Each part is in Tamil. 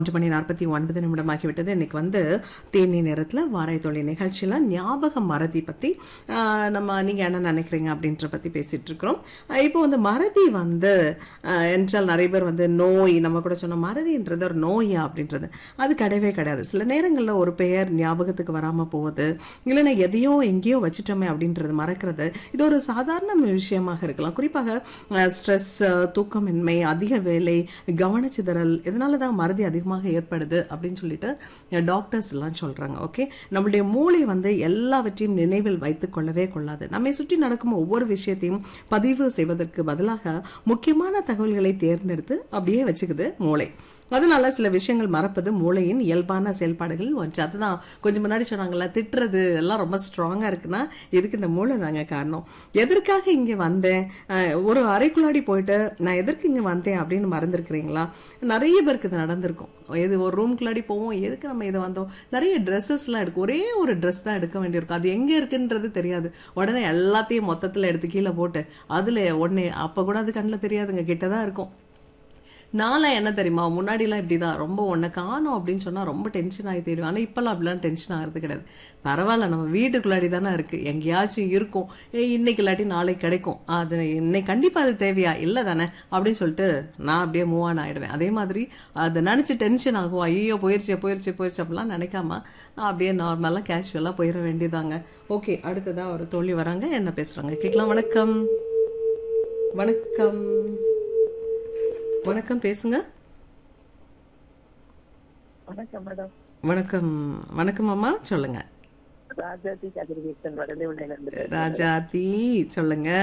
ஒன்று மணி நாற்பத்தி ஒன்பது நிமிடமாகிவிட்டது இன்னைக்கு வந்து தேனி நேரத்தில் வாராய் தொழில் நிகழ்ச்சியில் ஞாபக மறதி பற்றி ஆஹ், நம்ம நீங்கள் என்ன நினைக்கிறீங்க அப்படின்ற பற்றி பேசிட்டு இருக்கிறோம் ஆஹ், இப்போ வந்து மறதி வந்து ஆஹ், என்றால் நிறைய பேர் வந்து நோய் நம்ம கூட சொன்ன மறதின்றது ஒரு நோயா அப்படின்றது அது கிடையவே கிடையாது சில நேரங்களில் ஒரு பெயர் ஞாபகத்துக்கு வராமல் போகுது இல்லைன்னா எதையோ எங்கேயோ வச்சுட்டோமே அப்படின்றது மறக்கிறது இது ஒரு சாதாரண விஷயமாக இருக்கலாம் குறிப்பாக ஸ்ட்ரெஸ் தூக்கமின்மை அதிக வேலை கவனச்சிதறல் இதனால தான் மறதி அதிகமாக ஏற்படுது அப்படின்னு சொல்லிட்டு டாக்டர்ஸ் எல்லாம் சொல்றாங்க ஓகே நம்மளுடைய மூளை வந்து எல்லாவற்றையும் நினைவில் வைத்துக் கொள்ளவே கொள்ளாது நம்மை சுற்றி நடக்கும் ஒவ்வொரு விஷயத்தையும் பதிவு செய்வதற்கு பதிலாக முக்கியமான தகவல்களை தேர்ந்தெடுத்து அப்படியே வச்சுக்குது மூளை அதனால சில விஷயங்கள் மறப்பது மூளையின் இயல்பான செயல்பாடுகள் ஒன்று அதுதான் கொஞ்சம் முன்னாடி சொன்னாங்கல்ல திட்டுறது எல்லாம் ரொம்ப ஸ்ட்ராங்கா இருக்குன்னா இதுக்கு இந்த மூளை தாங்க காரணம் எதற்காக இங்க வந்தேன் அஹ், ஒரு அறைக்குள்ளாடி போயிட்டு நான் எதற்கு இங்க வந்தேன் அப்படின்னு மறந்துருக்கிறீங்களா நிறைய பேருக்கு இது நடந்திருக்கும் எது ஒரு ரூம்குள்ளாடி போவோம் எதுக்கு நம்ம இதை வந்தோம் நிறைய ட்ரெஸ்ஸஸ்லாம் எடுக்கும் ஒரே ஒரு ட்ரெஸ் தான் எடுக்க வேண்டியிருக்கும் அது எங்க இருக்குன்றது தெரியாது உடனே எல்லாத்தையும் மொத்தத்துல எடுத்து கீழே போட்டு அதுல உடனே அப்ப கூட அது கண்ணில் தெரியாதுங்க கிட்டதான் இருக்கும் நான்லாம் என்ன தெரியுமா முன்னாடிலாம் இப்படிதான் ரொம்ப உன்னை காணோம் அப்படின்னு சொன்னா ரொம்ப டென்ஷன் ஆகி தேடுவேன் ஆனா இப்பெல்லாம் அப்படிலாம் டென்ஷன் ஆகிறது கிடையாது பரவாயில்ல நம்ம வீட்டுக்குள்ளாடி தானே இருக்கு எங்கேயாச்சும் இருக்கும் ஏய் இன்னைக்கு இல்லாட்டி நாளைக்கு கிடைக்கும் அது இன்னைக்கு கண்டிப்பா அது தேவையா இல்லை தானே அப்படின்னு சொல்லிட்டு நான் அப்படியே மூவ் ஆன் ஆயிடுவேன் அதே மாதிரி அதை நினைச்சு டென்ஷன் ஆகும் ஐயோ போயிருச்சு போயிருச்சு போயிருச்சு அப்படிலாம் நினைக்காம அப்படியே நார்மலா கேஷுவலா போயிட வேண்டியதாங்க ஓகே அடுத்ததா ஒரு தோழி வராங்க என்ன பேசுறாங்க கேட்கலாம் வணக்கம் வணக்கம் வணக்கம் பேசுங்க வணக்கம் மேடம் வணக்கம் வணக்கம் அம்மா சொல்லுங்க ராஜாதி கதிர்வீசன் வடலை இருந்து ராஜாத்தி சொல்லுங்க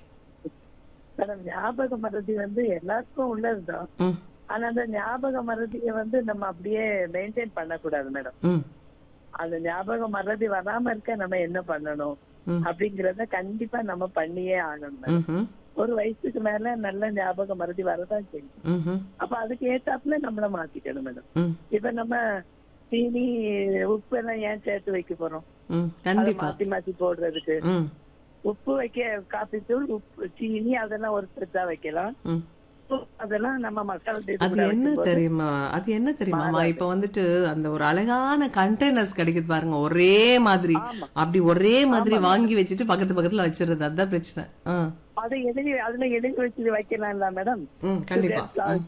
மேடம் ஞாபக மறதி வந்து எல்லாருக்கும் உள்ளதுதான் ம் ஆனா அந்த ஞாபக மறதியை வந்து நம்ம அப்படியே மெயின்டைன் பண்ணக்கூடாது மேடம் ம் அந்த ஞாபக மறதி வராம இருக்க நம்ம என்ன பண்ணணும் ம். அப்படிங்கறத கண்டிப்பா நம்ம பண்ணியே ஆகணும் மேடம் ம்ஹும், ஒரு வயசுக்கு மேல நல்ல ஞாபக மறதி வரதான் செய்யும் ம்ஹும், அப்ப அதுக்கு ஏத்தாப்புல நம்மள மாத்திக்கணும் மேடம் ம், இப்ப நம்ம சீனி உப்பு எல்லாம் ஏன் சேர்த்து வைக்க போறோம் ம், அதை கண்டிப்பா மாத்தி மாத்தி போடுறதுக்கு ம் உப்பு வைக்க காபி தூள் உப்பு சீனி அதெல்லாம் ஒரு செட்டா வைக்கலாம் ம் உப்பு அதெல்லாம் நம்ம மசாலா தூள் அது கூட என்ன வைக்கும்போது தெரியுமா அது என்ன தெரியுமாமா இப்ப வந்துட்டு அந்த ஒரு அழகான கண்டெய்னர்ஸ் கிடைக்குது பாருங்க ஒரே மாதிரி ஆமா. அப்படி ஒரே மாதிரி வாங்கி வச்சுட்டு பக்கத்து பக்கத்துல வச்சிருது அதுதான் பிரச்சனை ஆ. அதை எழுதி அதுல எழுதி வச்சு வைக்கலாம்ல மேடம் ம் கண்டிப்பா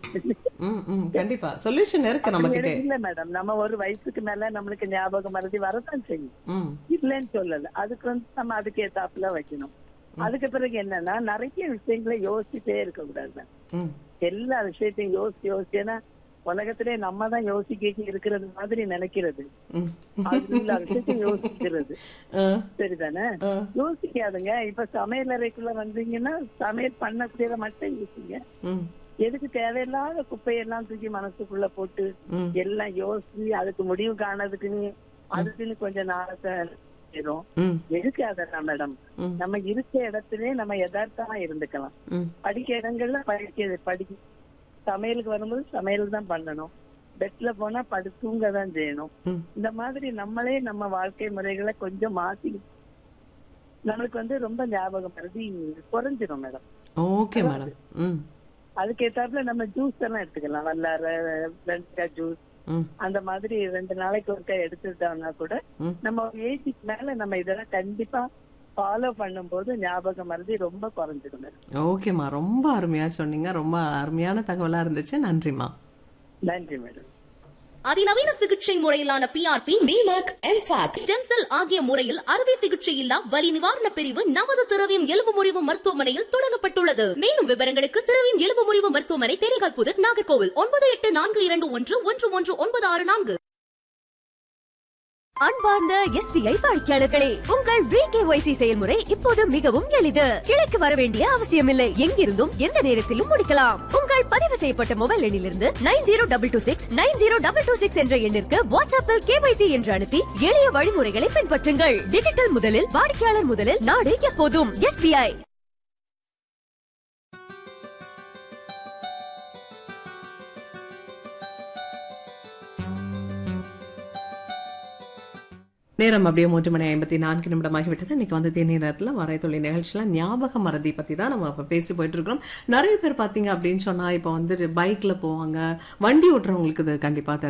ம் ம் கண்டிப்பா சொல்யூஷன் இருக்கு நம்ம கிட்ட இல்ல மேடம் நம்ம ஒரு வயசுக்கு மேல நம்மளுக்கு ஞாபகம் மறதி வரதான் செய்யும் ம் இல்லைன்னு சொல்லல அதுக்கு வந்து நம்ம அதுக்கு ஏத்தாப்புல வைக்கணும் அதுக்கு பிறகு என்னன்னா நிறைய விஷயங்களை யோசிச்சுட்டே இருக்க கூடாது ம் எல்லா விஷயத்தையும் யோசிச்சு யோசிச்சு ஏன்னா உலகத்திலே நம்ம தான் யோசிக்க இருக்கிறது மாதிரி நினைக்கிறது ம் அது எல்லா விஷயத்தையும் யோசிக்கிறது ஆ, சரிதானே ஆ. யோசிக்காதுங்க இப்ப சமையல் அறைக்குள்ள வந்தீங்கன்னா சமையல் பண்ணக்கூடியதை மட்டும் யோசிங்க ம் எதுக்கு தேவையில்லாத குப்பையெல்லாம் தூக்கி மனசுக்குள்ள போட்டு ம் எல்லாம் யோசிச்சு அதுக்கு முடிவு காணதுக்குன்னு அதுக்குன்னு கொஞ்சம் நாளத்தை சேரும். ம் எதுக்கு அதெல்லாம் மேடம் ம். நம்ம இருக்க இடத்திலே நம்ம யதார்த்தமா இருந்துக்கலாம் ம் படிக்க இடங்கள்ல படிக்க படிக்க சமையலுக்கு வரும்போது சமையல் தான் பண்ணணும் பெட்ல போனா படு தூங்க தான் செய்யணும் ம் இந்த மாதிரி நம்மளே நம்ம வாழ்க்கை முறைகளை கொஞ்சம் மாத்தி நம்மளுக்கு வந்து ரொம்ப ஞாபகம் மறதி குறைஞ்சிரும் மேடம் ஓகே மேடம் ம் அதுக்கு ஏத்தாப்புல நம்ம ஜூஸ் எல்லாம் எடுத்துக்கலாம் வல்லார வெண்டைக்காய் ஜூஸ் ம் அந்த மாதிரி ரெண்டு நாளைக்கு ஒருக்கா எடுத்துட்டோம்னா கூட ம். நம்ம ஏஜுக்கு மேல நம்ம இதெல்லாம் கண்டிப்பா ஃபாலோ பண்ணும்போது ஞாபகம் மறதி ரொம்ப குறைஞ்சிடும் மேடம் ஓகேம்மா ரொம்ப அருமையா சொன்னீங்க ரொம்ப அருமையான தகவலா இருந்துச்சு நன்றிம்மா நன்றி மேடம் அதிநவீன சிகிச்சை முறையிலான PRP DMAC MFAC stem cell ஆகிய முறையில் அறுவை சிகிச்சை இல்லா வலி நிவாரண பிரிவு நவத திரவியம் எலும்பு முறிவு மருத்துவமனையில் தொடங்கப்பட்டுள்ளது மேலும் விவரங்களுக்கு திரவியம் எலும்பு முறிவு மருத்துவமனை தேனிகால் புதர் நாகர்கோவில் ஒன்பது எட்டு நான்கு இரண்டு ஒன்று ஒன்று ஒன்று ஒன்பது ஆறு நான்கு அன்பார்ந்த எஸ்பிஐ வாடிக்கையாளர்களே உங்கள் விகேஒய்சி செயல்முறை இப்போது மிகவும் எளிது கிளைக்கு வர வேண்டிய அவசியமில்லை எங்கிருந்தும் எந்த நேரத்திலும் முடிக்கலாம் உங்கள் பதிவு செய்யப்பட்ட மொபைல் எண்ணிலிருந்து nine zero double two six nine zero double two six என்ற எண்ணிற்கு வாட்ஸ்அப்பில் கேஒய்சி என்று அனுப்பி எளிய வழிமுறைகளை பின்பற்றுங்கள் டிஜிட்டல் முதலில் வாடிக்கையாளர் முதலில் நாடு எப்போதும் எஸ்பிஐ நேரம் அப்படியே மூன்று மணி ஐம்பத்தி நான்கு நிமிடமாகிவிட்டது இன்னைக்கு வந்து தேநீர் நேரத்தில் வரை தொழில் நிகழ்ச்சியில் ஞாபக மறதி பற்றி தான் நம்ம இப்போ பேசி போயிட்டு இருக்கிறோம் நிறைய பேர் பார்த்தீங்க அப்படின்னு சொன்னா இப்போ வந்து பைக்ல போவாங்க வண்டி ஓட்டுறவங்களுக்கு இது கண்டிப்பாக